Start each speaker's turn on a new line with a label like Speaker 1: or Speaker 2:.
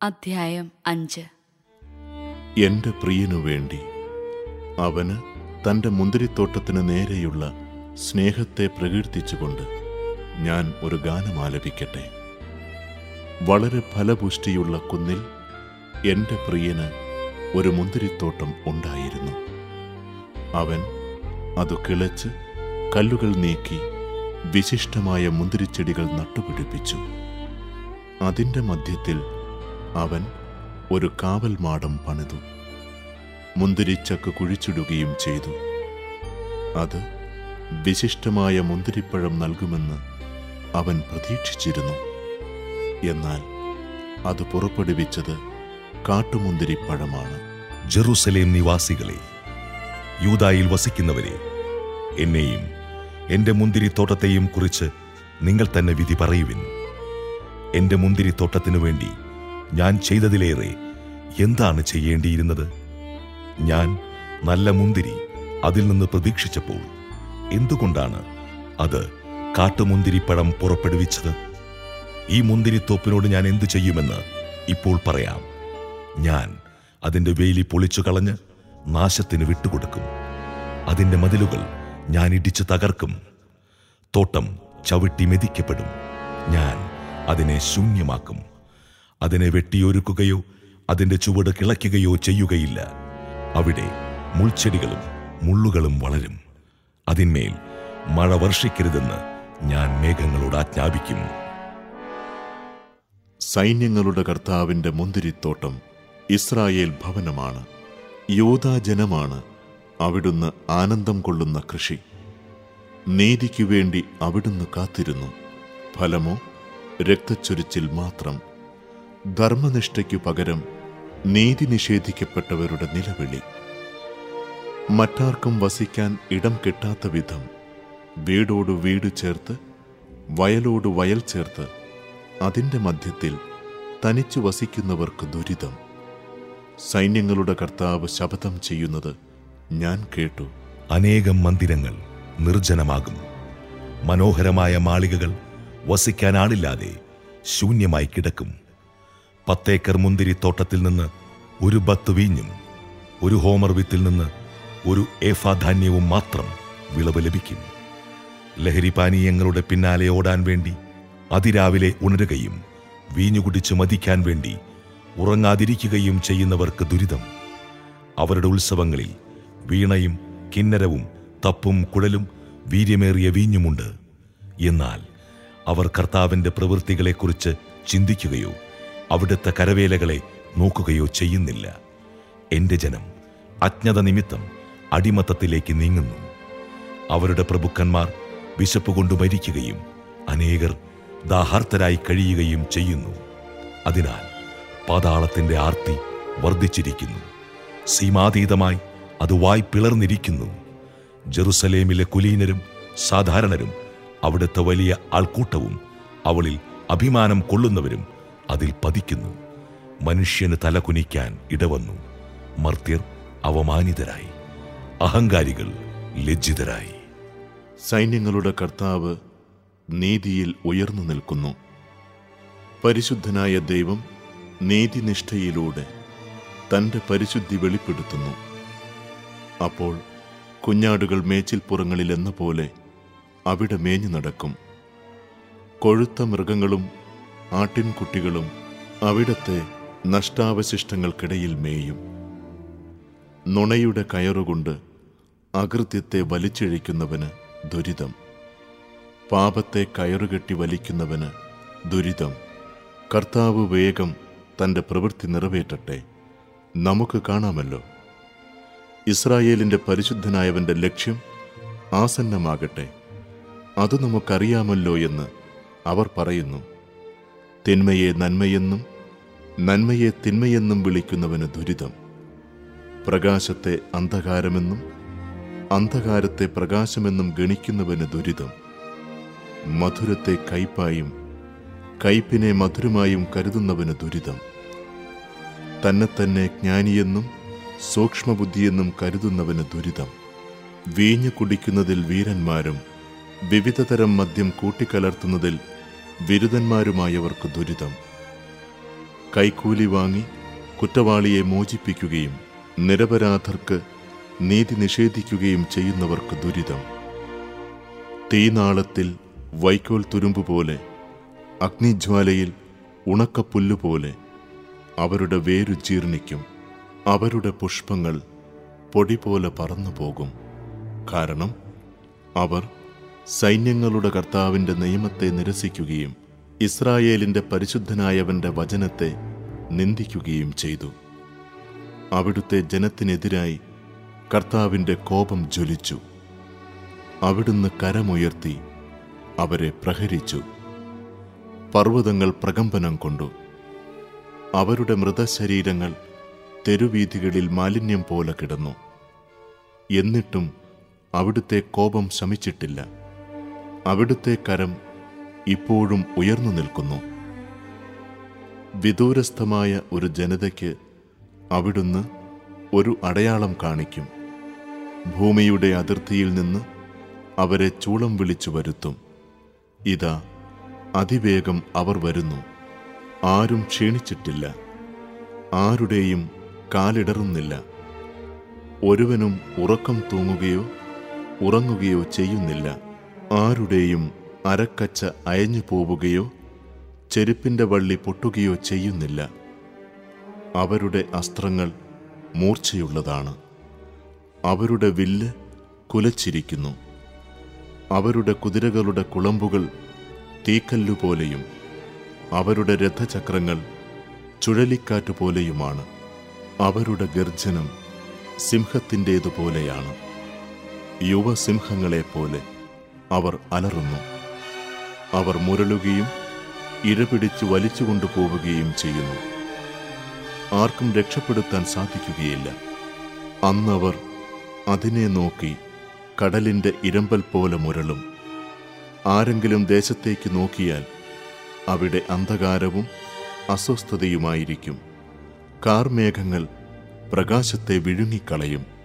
Speaker 1: അധ്യായം അഞ്ച്
Speaker 2: എന്റെ പ്രിയനു വേണ്ടി അവന് തന്റെ മുന്തിരിത്തോട്ടത്തിന് നേരെയുള്ള സ്നേഹത്തെ പ്രകീർത്തിച്ചുകൊണ്ട് ഞാൻ ഒരു ഗാനം ആലപിക്കട്ടെ വളരെ ഫലപുഷ്ടിയുള്ള കുന്നിൽ എന്റെ പ്രിയന് ഒരു മുന്തിരിത്തോട്ടം ഉണ്ടായിരുന്നു അവൻ അത് കിളച്ച് കല്ലുകൾ നീക്കി വിശിഷ്ടമായ മുന്തിരിച്ചെടികൾ നട്ടുപിടിപ്പിച്ചു അതിന്റെ മധ്യത്തിൽ അവൻ ഒരു കാവൽ മാടം പണിതു മുന്തിരിച്ചക്ക് കുഴിച്ചിടുകയും ചെയ്തു അത് വിശിഷ്ടമായ മുന്തിരിപ്പഴം നൽകുമെന്ന് അവൻ പ്രതീക്ഷിച്ചിരുന്നു എന്നാൽ അത് പുറപ്പെടുവിച്ചത് കാട്ടുമുന്തിരിപ്പഴമാണ്
Speaker 3: ജെറുസലേം നിവാസികളെ യൂദായിൽ വസിക്കുന്നവരെ എന്നെയും എന്റെ മുന്തിരിത്തോട്ടത്തെയും കുറിച്ച് നിങ്ങൾ തന്നെ വിധി പറയുവിൻ എന്റെ മുന്തിരിത്തോട്ടത്തിനു വേണ്ടി ഞാൻ ചെയ്തതിലേറെ എന്താണ് ചെയ്യേണ്ടിയിരുന്നത് ഞാൻ നല്ല മുന്തിരി അതിൽ നിന്ന് പ്രതീക്ഷിച്ചപ്പോൾ എന്തുകൊണ്ടാണ് അത് കാട്ടുമുന്തിരിപ്പഴം പുറപ്പെടുവിച്ചത് ഈ മുന്തിരിത്തോപ്പിനോട് ഞാൻ എന്തു ചെയ്യുമെന്ന് ഇപ്പോൾ പറയാം ഞാൻ അതിന്റെ വേലി പൊളിച്ചു കളഞ്ഞ് നാശത്തിന് വിട്ടുകൊടുക്കും അതിന്റെ മതിലുകൾ ഞാൻ ഇടിച്ചു തകർക്കും തോട്ടം ചവിട്ടി മെതിക്കപ്പെടും ഞാൻ അതിനെ ശൂന്യമാക്കും അതിനെ വെട്ടിയൊരുക്കുകയോ അതിന്റെ ചുവട് കിളയ്ക്കുകയോ ചെയ്യുകയില്ല അവിടെ മുൾച്ചെടികളും മുള്ളുകളും വളരും അതിന്മേൽ മഴ വർഷിക്കരുതെന്ന് ഞാൻ മേഘങ്ങളോട് ആജ്ഞാപിക്കും
Speaker 2: സൈന്യങ്ങളുടെ കർത്താവിന്റെ മുന്തിരിത്തോട്ടം ഇസ്രായേൽ ഭവനമാണ് യോധാജനമാണ് അവിടുന്ന് ആനന്ദം കൊള്ളുന്ന കൃഷി നീതിക്കു വേണ്ടി അവിടുന്ന് കാത്തിരുന്നു ഫലമോ രക്തച്ചൊരിച്ചിൽ മാത്രം ധർമ്മനിഷ്ഠയ്ക്കു പകരം നീതി നിഷേധിക്കപ്പെട്ടവരുടെ നിലവിളി മറ്റാർക്കും വസിക്കാൻ ഇടം കിട്ടാത്ത വിധം വീടോട് വീട് ചേർത്ത് വയലോട് വയൽ ചേർത്ത് അതിന്റെ മധ്യത്തിൽ തനിച്ചു വസിക്കുന്നവർക്ക് ദുരിതം സൈന്യങ്ങളുടെ കർത്താവ് ശപഥം ചെയ്യുന്നത് ഞാൻ കേട്ടു
Speaker 3: അനേകം മന്ദിരങ്ങൾ നിർജ്ജനമാകും മനോഹരമായ മാളികകൾ വസിക്കാൻ ആളില്ലാതെ ശൂന്യമായി കിടക്കും പത്തേക്കർ മുന്തിരിത്തോട്ടത്തിൽ നിന്ന് ഒരു ബത്ത് വീഞ്ഞും ഒരു ഹോമർ വിത്തിൽ നിന്ന് ഒരു ഏഫാധാന്യവും മാത്രം വിളവ് ലഭിക്കും ലഹരിപാനീയങ്ങളുടെ പിന്നാലെ ഓടാൻ വേണ്ടി അതിരാവിലെ ഉണരുകയും വീഞ്ഞു കുടിച്ച് മതിക്കാൻ വേണ്ടി ഉറങ്ങാതിരിക്കുകയും ചെയ്യുന്നവർക്ക് ദുരിതം അവരുടെ ഉത്സവങ്ങളിൽ വീണയും കിന്നരവും തപ്പും കുഴലും വീര്യമേറിയ വീഞ്ഞുമുണ്ട് എന്നാൽ അവർ കർത്താവിന്റെ പ്രവൃത്തികളെക്കുറിച്ച് ചിന്തിക്കുകയോ അവിടുത്തെ കരവേലകളെ നോക്കുകയോ ചെയ്യുന്നില്ല എന്റെ ജനം അജ്ഞത നിമിത്തം അടിമത്തത്തിലേക്ക് നീങ്ങുന്നു അവരുടെ പ്രഭുക്കന്മാർ വിശപ്പ് കൊണ്ട് മരിക്കുകയും അനേകർ ദാഹാർത്തരായി കഴിയുകയും ചെയ്യുന്നു അതിനാൽ പാതാളത്തിന്റെ ആർത്തി വർദ്ധിച്ചിരിക്കുന്നു സീമാതീതമായി അത് വായ് പിളർന്നിരിക്കുന്നു ജെറുസലേമിലെ കുലീനരും സാധാരണരും അവിടുത്തെ വലിയ ആൾക്കൂട്ടവും അവളിൽ അഭിമാനം കൊള്ളുന്നവരും അതിൽ പതിക്കുന്നു മനുഷ്യന് തലകുനിക്കാൻ ഇടവന്നു മർത്യർ അവമാനിതരായി അഹങ്കാരികൾ ലജ്ജിതരായി
Speaker 2: സൈന്യങ്ങളുടെ കർത്താവ് നീതിയിൽ ഉയർന്നു നിൽക്കുന്നു പരിശുദ്ധനായ ദൈവം നീതിനിഷ്ഠയിലൂടെ തന്റെ പരിശുദ്ധി വെളിപ്പെടുത്തുന്നു അപ്പോൾ കുഞ്ഞാടുകൾ മേച്ചിൽപ്പുറങ്ങളിൽ എന്ന പോലെ അവിടെ മേഞ്ഞു നടക്കും കൊഴുത്ത മൃഗങ്ങളും ആട്ടിൻകുട്ടികളും അവിടത്തെ നഷ്ടാവശിഷ്ടങ്ങൾക്കിടയിൽ മേയും നുണയുടെ കയറുകൊണ്ട് അകൃത്യത്തെ വലിച്ചിഴിക്കുന്നവന് ദുരിതം പാപത്തെ കയറുകെട്ടി വലിക്കുന്നവന് ദുരിതം കർത്താവ് വേഗം തന്റെ പ്രവൃത്തി നിറവേറ്റട്ടെ നമുക്ക് കാണാമല്ലോ ഇസ്രായേലിന്റെ പരിശുദ്ധനായവന്റെ ലക്ഷ്യം ആസന്നമാകട്ടെ അത് നമുക്കറിയാമല്ലോ എന്ന് അവർ പറയുന്നു തിന്മയെ നന്മയെന്നും നന്മയെ തിന്മയെന്നും വിളിക്കുന്നവന് ദുരിതം പ്രകാശത്തെ അന്ധകാരമെന്നും അന്ധകാരത്തെ പ്രകാശമെന്നും ഗണിക്കുന്നവന് ദുരിതം മധുരത്തെ കയ്പായും കയ്പിനെ മധുരമായും കരുതുന്നവന് ദുരിതം തന്നെ തന്നെ ജ്ഞാനിയെന്നും സൂക്ഷ്മബുദ്ധിയെന്നും കരുതുന്നവന് ദുരിതം വീഞ്ഞു കുടിക്കുന്നതിൽ വീരന്മാരും വിവിധതരം മദ്യം കൂട്ടിക്കലർത്തുന്നതിൽ ബിരുദന്മാരുമായവർക്ക് ദുരിതം കൈക്കൂലി വാങ്ങി കുറ്റവാളിയെ മോചിപ്പിക്കുകയും നിരപരാധർക്ക് നീതി നിഷേധിക്കുകയും ചെയ്യുന്നവർക്ക് ദുരിതം തീനാളത്തിൽ വൈക്കോൽ തുരുമ്പ് പോലെ അഗ്നിജ്വാലയിൽ ഉണക്കപ്പുല്ലുപോലെ അവരുടെ വേരു ജീർണിക്കും അവരുടെ പുഷ്പങ്ങൾ പൊടി പോലെ പറന്നു പോകും കാരണം അവർ സൈന്യങ്ങളുടെ കർത്താവിന്റെ നിയമത്തെ നിരസിക്കുകയും ഇസ്രായേലിന്റെ പരിശുദ്ധനായവന്റെ വചനത്തെ നിന്ദിക്കുകയും ചെയ്തു അവിടുത്തെ ജനത്തിനെതിരായി കർത്താവിന്റെ കോപം ജ്വലിച്ചു അവിടുന്ന് കരമുയർത്തി അവരെ പ്രഹരിച്ചു പർവ്വതങ്ങൾ പ്രകമ്പനം കൊണ്ടു അവരുടെ മൃതശരീരങ്ങൾ തെരുവീഥികളിൽ മാലിന്യം പോലെ കിടന്നു എന്നിട്ടും അവിടുത്തെ കോപം ശമിച്ചിട്ടില്ല അവിടുത്തെ കരം ഇപ്പോഴും ഉയർന്നു നിൽക്കുന്നു വിദൂരസ്ഥമായ ഒരു ജനതയ്ക്ക് അവിടുന്ന് ഒരു അടയാളം കാണിക്കും ഭൂമിയുടെ അതിർത്തിയിൽ നിന്ന് അവരെ ചൂളം വിളിച്ചു വരുത്തും ഇതാ അതിവേഗം അവർ വരുന്നു ആരും ക്ഷീണിച്ചിട്ടില്ല ആരുടെയും കാലിടറുന്നില്ല ഒരുവനും ഉറക്കം തൂങ്ങുകയോ ഉറങ്ങുകയോ ചെയ്യുന്നില്ല ആരുടെയും അരക്കച്ച അയഞ്ഞു പോവുകയോ ചെരുപ്പിന്റെ വള്ളി പൊട്ടുകയോ ചെയ്യുന്നില്ല അവരുടെ അസ്ത്രങ്ങൾ മൂർച്ചയുള്ളതാണ് അവരുടെ വില്ല് കുലച്ചിരിക്കുന്നു അവരുടെ കുതിരകളുടെ കുളമ്പുകൾ തീക്കല്ലുപോലെയും അവരുടെ രഥചക്രങ്ങൾ ചുഴലിക്കാറ്റുപോലെയുമാണ് അവരുടെ ഗർജനം സിംഹത്തിൻ്റേതുപോലെയാണ് യുവസിംഹങ്ങളെപ്പോലെ അവർ അലറുന്നു അവർ മുരളുകയും ഇരപിടിച്ച് വലിച്ചുകൊണ്ടു പോവുകയും ചെയ്യുന്നു ആർക്കും രക്ഷപ്പെടുത്താൻ സാധിക്കുകയില്ല അന്നവർ അതിനെ നോക്കി കടലിന്റെ ഇരമ്പൽ പോലെ മുരളും ആരെങ്കിലും ദേശത്തേക്ക് നോക്കിയാൽ അവിടെ അന്ധകാരവും അസ്വസ്ഥതയുമായിരിക്കും കാർമേഘങ്ങൾ പ്രകാശത്തെ വിഴുങ്ങിക്കളയും